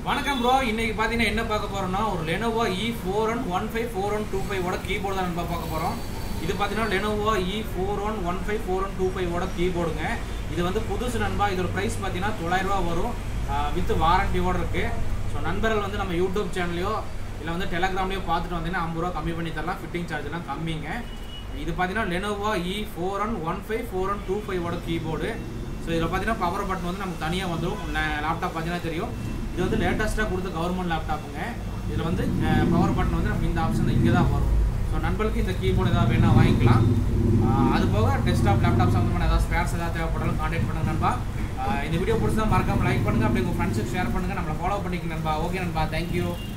வணக்கம் ப்ரோ இன்னைக்கு பார்த்தீங்கன்னா என்ன பார்க்க போறோம்னா ஒரு Lenovo E four one one five four one two ஃபைவோட கீபோர்டு தான் நம்ம பார்க்க போகிறோம் இது பார்த்தீங்கன்னா Lenovo E four one one five four one two ஃபைவோட கீபோர்டுங்க இது வந்து புதுசு நண்பா இதோட ப்ரைஸ் பார்த்தீங்கன்னா தொள்ளாயிரம் ரூபா வரும் வித் வாரண்டியோட இருக்கு ஸோ நண்பர்கள் வந்து நம்ம யூடியூப் சேனல்லையோ இல்லை வந்து டெலகிராம்லையோ பார்த்துட்டு வந்தீங்கன்னா ஐம்பது ரூபா கம்மி பண்ணி தரலாம் ஃபிட்டிங் சார்ஜ்லாம் கம்மிங்க இது பார்த்தீங்கன்னா Lenovo E four one one five four one two ஃபைவோட கீபோர்டு ஸோ இதில் பார்த்தீங்கன்னா பவர் பட்டன் வந்து நமக்கு தனியாக வந்துடும் லேப்டாப் பார்த்தீங்கன்னா தெரியும் இது வந்து லேட்டஸ்ட்டாக கொடுத்த கவர்மெண்ட் லேப்டாப்புங்க இதில் வந்து பவர் பட்டன் வந்து நமக்கு இந்த ஆப்ஷன் இங்கே தான் வரும் ஸோ நண்பர்களுக்கு இந்த கீபோர்டு ஏதாவது வேணா வாங்கிக்கலாம் அஹ் அது போக டெஸ்க்டாப் லேப்டாப் சம்மந்தமான ஏதாவது ஸ்பேர்ஸ் ஏதாவது தேவைப்பட்டாலும் கான்டாக்ட் பண்ணுங்க நண்பா அஹ் இந்த வீடியோ பிடிச்சா மறக்காம லைக் பண்ணுங்க அப்படி உங்கள் ஃப்ரெண்ட்ஸுக்கு ஷேர் பண்ணுங்க நம்மளை ஃபாலோ பண்ணிக்க நண்பா ஓகே நண்பா தேங்க்யூ